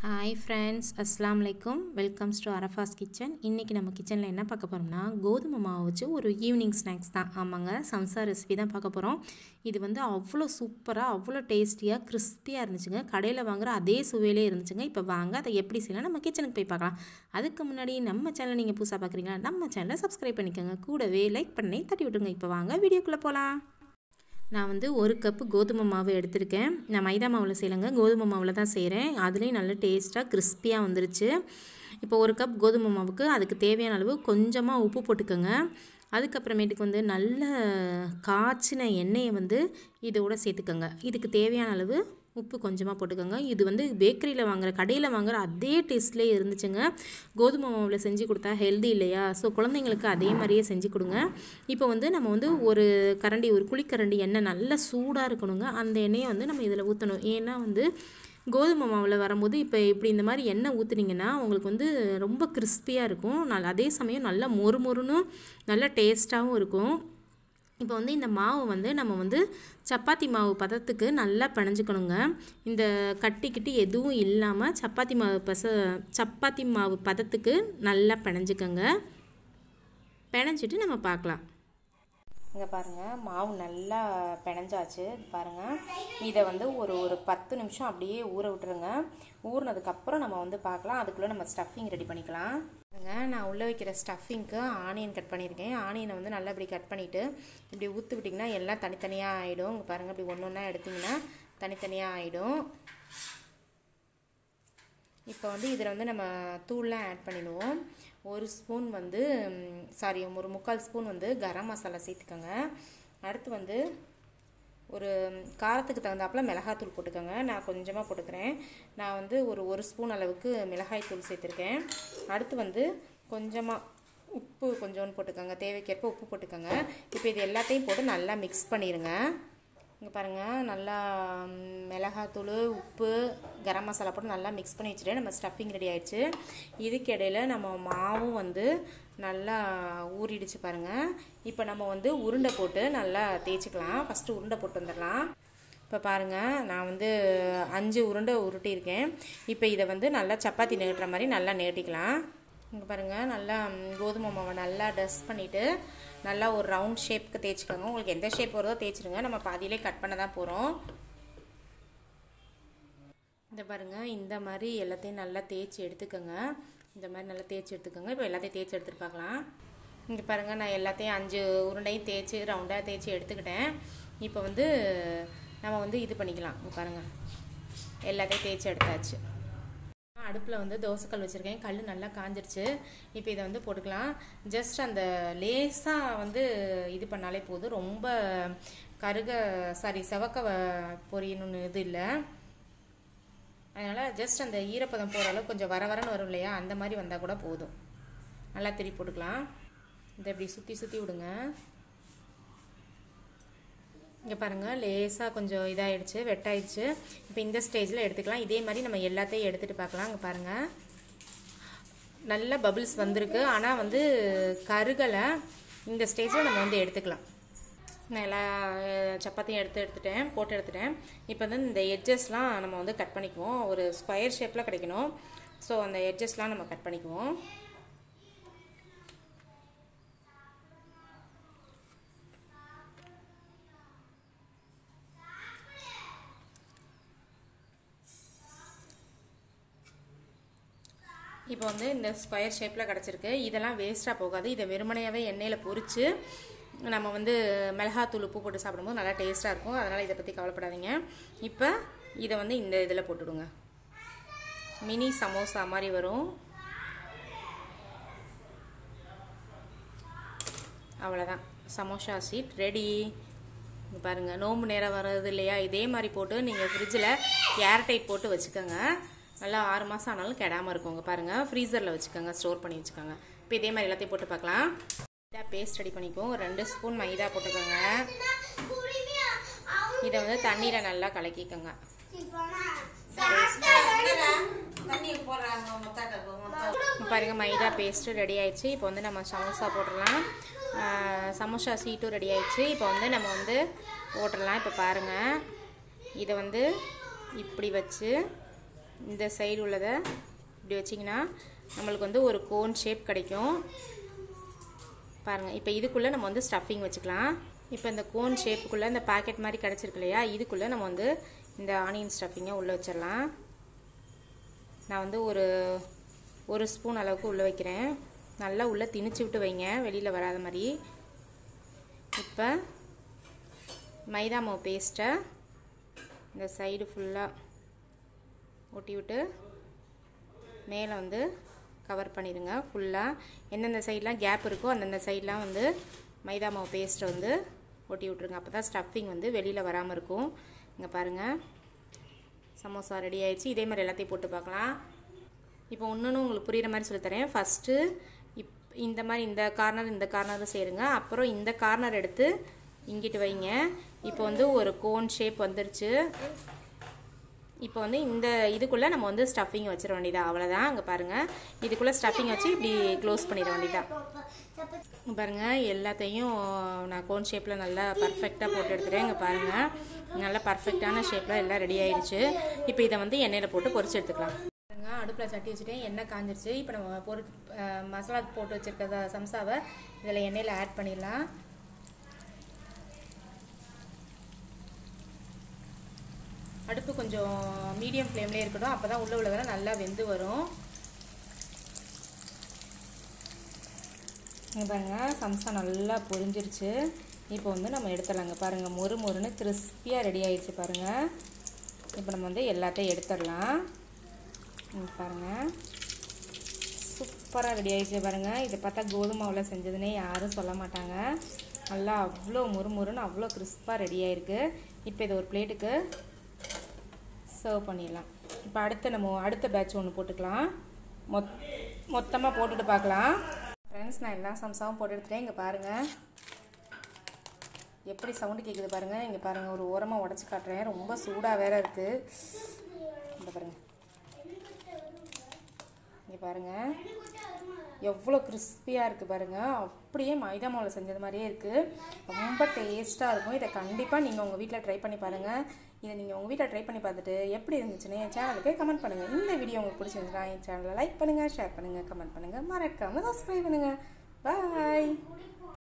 hi friends அஸ்ஸலாமு அலைக்கும் welcomes to அரஃபாஸ் kitchen இன்றைக்கி நம்ம கிச்சனில் என்ன பார்க்க போகிறோம்னா கோதுமை மாவு வச்சு ஒரு ஈவினிங் ஸ்நாக்ஸ் தான் ஆமாங்க சம்சா ரெசிபி தான் பார்க்க போகிறோம் இது வந்து அவ்வளோ சூப்பராக அவ்வளோ டேஸ்டியாக கிறிஸ்பியாக இருந்துச்சுங்க கடையில் வாங்குகிற அதே சுவையிலே இருந்துச்சுங்க இப்போ வாங்க அதை எப்படி செய்யலாம் நம்ம கிச்சனுக்கு போய் பார்க்கலாம் அதுக்கு முன்னாடி நம்ம சேனலை நீங்கள் புதுசாக பார்க்குறீங்களா நம்ம சேனலை சப்ஸ்கிரைப் பண்ணிக்கோங்க கூடவே லைக் பண்ணி தட்டி விட்டுருங்க இப்போ வாங்க வீடியோக்குள்ளே போகலாம் நான் வந்து ஒரு கப்பு கோதுமை மாவு எடுத்திருக்கேன் நான் மைதா மாவில் செய்யலைங்க கோதுமை மாவில் தான் செய்கிறேன் அதுலேயும் நல்ல டேஸ்ட்டாக கிறிஸ்பியாக வந்துருச்சு இப்போ ஒரு கப் கோதுமை மாவுக்கு அதுக்கு தேவையான அளவு கொஞ்சமாக உப்பு போட்டுக்கோங்க அதுக்கப்புறமேட்டுக்கு வந்து நல்ல காய்ச்சின எண்ணெயை வந்து இதோட சேர்த்துக்கோங்க இதுக்கு தேவையான அளவு உப்பு கொஞ்சமாக போட்டுக்கோங்க இது வந்து பேக்கரியில் வாங்குற கடையில் வாங்குற அதே டேஸ்ட்லேயே இருந்துச்சுங்க கோதுமை மாவில் செஞ்சு கொடுத்தா ஹெல்தி இல்லையா ஸோ குழந்தைங்களுக்கு அதே மாதிரியே செஞ்சு கொடுங்க இப்போ வந்து நம்ம வந்து ஒரு கரண்டி ஒரு குழிக்கரண்டி எண்ணெய் நல்லா சூடாக இருக்கணுங்க அந்த எண்ணெயை வந்து நம்ம இதில் ஊற்றணும் ஏன்னா வந்து கோதுமை மாவில் வரும்போது இப்போ இப்படி இந்த மாதிரி எண்ணெய் ஊற்றுனீங்கன்னா உங்களுக்கு வந்து ரொம்ப கிறிஸ்பியாக இருக்கும் நல் அதே சமயம் நல்லா மொறு மொறுன்னு நல்லா டேஸ்ட்டாகவும் இருக்கும் இப்போ வந்து இந்த மாவு வந்து நம்ம வந்து சப்பாத்தி மாவு பதத்துக்கு நல்லா பிணைஞ்சிக்கணுங்க இந்த கட்டிக்கிட்டு எதுவும் இல்லாமல் சப்பாத்தி மாவு பச சப்பாத்தி மாவு பதத்துக்கு நல்லா பிணைஞ்சிக்கோங்க பிணைஞ்சிட்டு நம்ம பார்க்கலாம் இங்கே பாருங்கள் மாவு நல்லா பிணைஞ்சாச்சு பாருங்கள் இதை வந்து ஒரு ஒரு பத்து நிமிஷம் அப்படியே ஊற விட்டுருங்க ஊறினதுக்கப்புறம் நம்ம வந்து பார்க்கலாம் அதுக்குள்ளே நம்ம ஸ்டஃபிங் ரெடி பண்ணிக்கலாம் பாருங்க நான் உள்ளே வைக்கிற ஸ்டஃபிங்க்கு ஆனியன் கட் பண்ணியிருக்கேன் ஆனியனை வந்து நல்லா இப்படி கட் பண்ணிவிட்டு இப்படி ஊற்றி விட்டிங்கன்னா எல்லாம் தனித்தனியாக ஆகிடும் இங்கே பாருங்கள் இப்படி ஒன்று ஒன்றா எடுத்திங்கன்னா தனித்தனியாக ஆகிடும் இப்போ வந்து இதில் வந்து நம்ம தூள்லாம் ஆட் பண்ணிடுவோம் ஒரு ஸ்பூன் வந்து சாரி ஒரு முக்கால் ஸ்பூன் வந்து கரம் மசாலா சேர்த்துக்கோங்க அடுத்து வந்து ஒரு காரத்துக்கு தகுந்தாப்பில் மிளகாத்தூள் போட்டுக்கோங்க நான் கொஞ்சமாக போட்டுக்கிறேன் நான் வந்து ஒரு ஒரு ஸ்பூன் அளவுக்கு மிளகாய் தூள் சேர்த்துருக்கேன் அடுத்து வந்து கொஞ்சமாக உப்பு கொஞ்சோன்னு போட்டுக்கோங்க தேவைக்கேற்ப உப்பு போட்டுக்கோங்க இப்போ இது எல்லாத்தையும் போட்டு நல்லா மிக்ஸ் பண்ணிடுங்க இங்கே பாருங்கள் நல்லா மிளகாத்தூள் உப்பு கரம் மசாலா போட்டு நல்லா மிக்ஸ் பண்ணி வச்சுட்டு நம்ம ஸ்டஃபிங் ரெடி ஆயிடுச்சு இதுக்கு இடையில நம்ம மாவும் வந்து நல்லா ஊறிடுச்சு பாருங்கள் இப்போ நம்ம வந்து உருண்டை போட்டு நல்லா தேய்ச்சிக்கலாம் ஃபஸ்ட்டு உருண்டை போட்டு வந்துடலாம் இப்போ பாருங்கள் நான் வந்து அஞ்சு உருண்டை உருட்டியிருக்கேன் இப்போ இதை வந்து நல்லா சப்பாத்தி நேட்டுற மாதிரி நல்லா நேட்டிக்கலாம் இங்கே பாருங்கள் நல்லா கோதுமை மாவை நல்லா டஸ்ட் பண்ணிவிட்டு நல்லா ஒரு ரவுண்ட் ஷேப்புக்கு தேய்ச்சிக்கோங்க உங்களுக்கு எந்த ஷேப் வருதோ தேய்ச்சிருங்க நம்ம பாதியிலே கட் பண்ண தான் போகிறோம் இந்த பாருங்கள் இந்த மாதிரி எல்லாத்தையும் நல்லா தேய்ச்சி எடுத்துக்கோங்க இந்த மாதிரி நல்லா தேய்ச்சி எடுத்துக்கோங்க இப்போ எல்லாத்தையும் தேய்ச்சி எடுத்துகிட்டு பார்க்கலாம் இங்கே பாருங்கள் நான் எல்லாத்தையும் அஞ்சு உருண்டையும் தேய்ச்சி ரவுண்டாக தேய்ச்சி எடுத்துக்கிட்டேன் இப்போ வந்து நம்ம வந்து இது பண்ணிக்கலாம் இங்கே பாருங்கள் எல்லாத்தையும் தேய்ச்சி எடுத்தாச்சு அடுப்பில் வந்து தோசைக்கல் வச்சுருக்கேன் கல் நல்லா காஞ்சிருச்சு இப்போ இதை வந்து போட்டுக்கலாம் ஜஸ்ட் அந்த லேசாக வந்து இது பண்ணாலே போதும் ரொம்ப கருக சாரி செவக்க பொரியணும்னு இது இல்லை அதனால் ஜஸ்ட் அந்த ஈரப்பதம் போகிற அளவுக்கு கொஞ்சம் வர வரன்னு வரும் இல்லையா அந்த மாதிரி வந்தால் கூட போதும் நல்லா திருப்பி போட்டுக்கலாம் இதை இப்படி சுற்றி சுற்றி விடுங்க இங்கே பாருங்கள் லேசாக கொஞ்சம் இதாகிடுச்சு வெட்டாயிடுச்சு இப்போ இந்த ஸ்டேஜில் எடுத்துக்கலாம் இதே மாதிரி நம்ம எல்லாத்தையும் எடுத்துகிட்டு பார்க்கலாம் இங்கே பாருங்கள் நல்ல பபிள்ஸ் வந்திருக்கு ஆனால் வந்து கருகலை இந்த ஸ்டேஜில் நம்ம வந்து எடுத்துக்கலாம் நான் எல்லா சப்பாத்தியும் எடுத்து எடுத்துட்டேன் போட்டு எடுத்துட்டேன் இப்போ வந்து இந்த எட்ஜஸ்லாம் நம்ம வந்து கட் பண்ணிக்குவோம் ஒரு ஸ்கொயர் ஷேப்பில் கிடைக்கணும் ஸோ அந்த எட்ஜஸ்லாம் நம்ம கட் பண்ணிக்குவோம் இப்போ வந்து இந்த ஸ்கொயர் ஷேப்பில் கிடச்சிருக்கு இதெல்லாம் வேஸ்ட்டாக போகாது இதை வெறுமனையாகவே எண்ணெயில் பொரித்து நம்ம வந்து மிளகாத்தூள் உப்பு போட்டு சாப்பிடும்போது நல்லா டேஸ்ட்டாக இருக்கும் அதனால் இதை பற்றி கவலைப்படாதீங்க இப்போ இதை வந்து இந்த இதில் போட்டுடுங்க மினி சமோசா மாதிரி வரும் அவ்வளோதான் சமோசா சீட் ரெடி பாருங்கள் நோம்பு நேரம் வர்றது இல்லையா இதே மாதிரி போட்டு நீங்கள் ஃப்ரிட்ஜில் ஏர்டைட் போட்டு வச்சுக்கோங்க நல்லா ஆறு மாதம் ஆனாலும் கெடாமல் இருக்குங்க பாருங்கள் ஃப்ரீசரில் வச்சுக்கோங்க ஸ்டோர் பண்ணி வச்சுக்கோங்க இப்போ இதே மாதிரி எல்லாத்தையும் போட்டு பார்க்கலாம் மைதா பேஸ்ட் ரெடி பண்ணிக்குவோம் ஒரு ரெண்டு ஸ்பூன் மைதா போட்டுக்கோங்க இதை வந்து தண்ணீரை நல்லா கலக்கிக்கோங்க பாருங்கள் மைதா பேஸ்ட்டு ரெடி ஆயிடுச்சு இப்போ வந்து நம்ம சமோசா போட்டுடலாம் சமோசா சீட்டும் ரெடி ஆயிடுச்சு இப்போ வந்து நம்ம வந்து போட்டுடலாம் இப்போ பாருங்கள் இதை வந்து இப்படி வச்சு இந்த சைடு உள்ளதை இப்படி வச்சிங்கன்னா நம்மளுக்கு வந்து ஒரு கோன் ஷேப் கிடைக்கும் பாருங்கள் இப்போ இதுக்குள்ளே நம்ம வந்து ஸ்டஃபிங் வச்சுக்கலாம் இப்போ இந்த கோன் ஷேப்புக்குள்ளே இந்த பாக்கெட் மாதிரி கிடச்சிருக்கு இல்லையா இதுக்குள்ளே நம்ம வந்து இந்த ஆனியன் ஸ்டஃபிங்கை உள்ளே வச்சிடலாம் நான் வந்து ஒரு ஒரு ஸ்பூன் அளவுக்கு உள்ளே வைக்கிறேன் நல்லா உள்ளே திணிச்சு விட்டு வைங்க வெளியில் வராத மாதிரி இப்போ மைதா மாவு பேஸ்ட்டை இந்த சைடு ஃபுல்லாக ஒட்டி விட்டு மேலே வந்து கவர் பண்ணிடுங்க ஃபுல்லாக எந்தெந்த சைட்லாம் கேப் இருக்கோ அந்தந்த சைட்லாம் வந்து மைதா மாவு பேஸ்ட்டை வந்து ஒட்டி விட்ருங்க அப்போ தான் ஸ்டஃபிங் வந்து வெளியில் வராமல் இருக்கும் இங்கே பாருங்கள் சமோசா ரெடி ஆயிடுச்சு இதே மாதிரி எல்லாத்தையும் போட்டு பார்க்கலாம் இப்போ ஒன்று உங்களுக்கு புரிகிற மாதிரி சொல்லித்தரேன் ஃபஸ்ட்டு இப் இந்த மாதிரி இந்த கார்னர் இந்த கார்னரும் சேருங்க அப்புறம் இந்த கார்னர் எடுத்து இங்கிட்டு வைங்க இப்போ வந்து ஒரு கோன் ஷேப் வந்துருச்சு இப்போ வந்து இந்த இதுக்குள்ளே நம்ம வந்து ஸ்டஃபிங் வச்சிட வேண்டியதா அவ்வளோதான் அங்கே பாருங்கள் இதுக்குள்ளே ஸ்டஃபிங் வச்சு இப்படி க்ளோஸ் பண்ணிட வேண்டியதா பாருங்கள் எல்லாத்தையும் நான் கோன் ஷேப்பில் நல்லா பர்ஃபெக்டாக போட்டு எடுத்துகிறேன் இங்கே பாருங்கள் நல்லா பர்ஃபெக்டான ஷேப்பில் எல்லாம் ரெடி ஆயிடுச்சு இப்போ இதை வந்து எண்ணெயில் போட்டு பொரிச்சு எடுத்துக்கலாம் பாருங்க அடுப்பில் சட்டி வச்சுட்டேன் எண்ணெய் காஞ்சிருச்சு இப்போ நம்ம பொரி மசாலா போட்டு வச்சுருக்க சம்சாவை இதில் எண்ணெயில் ஆட் பண்ணிடலாம் அடுப்பு கொஞ்சம் மீடியம் ஃப்ளேம்லேயே இருக்கட்டும் அப்போ தான் உள்ளே உள்ளதெல்லாம் நல்லா வெந்து வரும் இங்கே பாருங்கள் சம்சா நல்லா பொரிஞ்சிருச்சு இப்போ வந்து நம்ம எடுத்துடலாங்க பாருங்கள் மொறு மொறுன்னு கிறிஸ்பியாக ரெடி ஆயிடுச்சு பாருங்கள் இப்போ நம்ம வந்து எல்லாத்தையும் எடுத்துடலாம் இங்கே பாருங்கள் சூப்பராக ரெடி ஆயிடுச்சு பாருங்கள் இதை பார்த்தா கோதுமை மாவில் செஞ்சதுன்னே யாரும் சொல்ல மாட்டாங்க நல்லா அவ்வளோ முறுமுறுன்னு அவ்வளோ கிறிஸ்பாக ரெடி ஆயிருக்கு இப்போ இதை ஒரு பிளேட்டுக்கு சர்வ் பண்ணிடலாம் இப்போ அடுத்த நம்ம அடுத்த பேட்ச் ஒன்று போட்டுக்கலாம் மொத் மொத்தமாக போட்டுட்டு பார்க்கலாம் ஃப்ரெண்ட்ஸ் நான் எல்லா சம்சாவும் போட்டு எடுத்துட்டேன் இங்கே பாருங்கள் எப்படி சவுண்டு கேட்குது பாருங்கள் இங்கே பாருங்கள் ஒரு ஓரமாக உடச்சி காட்டுறேன் ரொம்ப சூடாக வேற இருக்குது இந்த பாருங்கள் இங்கே பாருங்கள் எவ்வளோ கிறிஸ்பியாக இருக்குது பாருங்கள் அப்படியே மைதா மாவில் செஞ்சது மாதிரியே இருக்குது ரொம்ப டேஸ்ட்டாக இருக்கும் இதை கண்டிப்பாக நீங்கள் உங்கள் வீட்டில் ட்ரை பண்ணி பாருங்கள் இதை நீங்கள் உங்கள் வீட்டில் ட்ரை பண்ணி பார்த்துட்டு எப்படி இருந்துச்சுன்னு என் சேனலுக்கு கமெண்ட் பண்ணுங்கள் இந்த வீடியோ உங்களுக்கு பிடிச்சிருந்துச்சுன்னா என் சேனலை லைக் பண்ணுங்கள் ஷேர் பண்ணுங்கள் கமெண்ட் பண்ணுங்கள் மறக்காமல் சப்ஸ்கிரைப் பண்ணுங்கள் பாய்